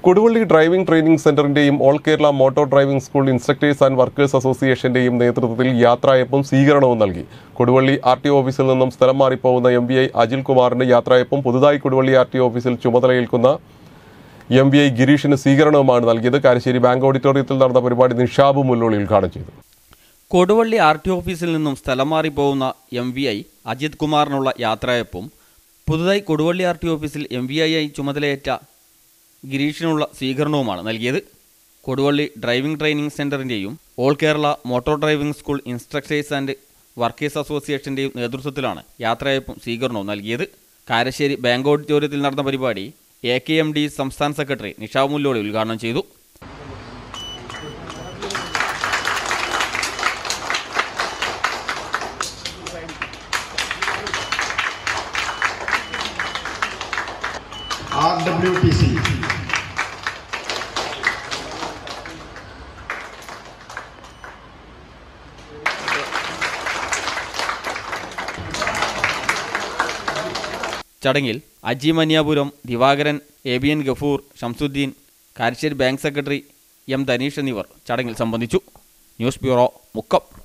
Koduvally driving training സെന്ററിന്റെയും all Kerala motor driving school instructors and workers അസോസിയേഷന്റെയും നേതൃത്വത്തിൽ യാത്രായപ്പും സ്വീകരണവും നൽകി കൊടുവള്ളി ആർ ടി ഓഫീസിൽ നിന്നും സ്ഥലം മാറിപ്പോകുന്ന എം വി ഐ അജിൽ കുമാറിന് യാത്രായപ്പും പുതുതായി കൊടുവള്ളി ആർ ടി ഓഫീസിൽ ചുമതലയേൽക്കുന്ന എം വി ഐ ഗിരീഷിന് സ്വീകരണവുമാണ് നൽകിയത് കാരശ്ശേരി ബാങ്ക് ഓഡിറ്റോറിയത്തിൽ നടന്ന പരിപാടി നിഷാബ് മുല്ലോളി ഉദ്ഘാടനം ചെയ്തു കൊടുവള്ളി ആർ ടി ഓഫീസിൽ നിന്നും സ്ഥലം മാറി പോകുന്ന എം വി ഐ അജിത് കുമാറിനുള്ള യാത്രയപ്പും പുതുതായി കൊടുവള്ളി ആർ ടി ഓഫീസിൽ എം വി ഐ ആയി ചുമതലയേറ്റ ഗിരീഷിനുള്ള സ്വീകരണവുമാണ് നൽകിയത് കൊടുവള്ളി ഡ്രൈവിംഗ് ട്രെയിനിംഗ് സെന്ററിന്റെയും all Kerala motor driving school instructors and workers അസോസിയേഷന്റെയും നേതൃത്വത്തിലാണ് യാത്രയപ്പും സ്വീകരണവും നൽകിയത് കാരശ്ശേരി ബാങ്ക് ഓഡിറ്റോറിയത്തിൽ നടന്ന പരിപാടി എ കെ എം ഡി സംസ്ഥാന സെക്രട്ടറി നിഷാ മുല്ലോളി ഉദ്ഘാടനം ചെയ്തു RWTC. ചടങ്ങിൽ Aji Maniyapuram Divakaran A B N Gafoor Shamsuddin Karassery bank secretary M Dhaneesh എന്നിവർ ചടങ്ങിൽ സംബന്ധിച്ചു ന്യൂസ് ബ്യൂറോ മുക്കം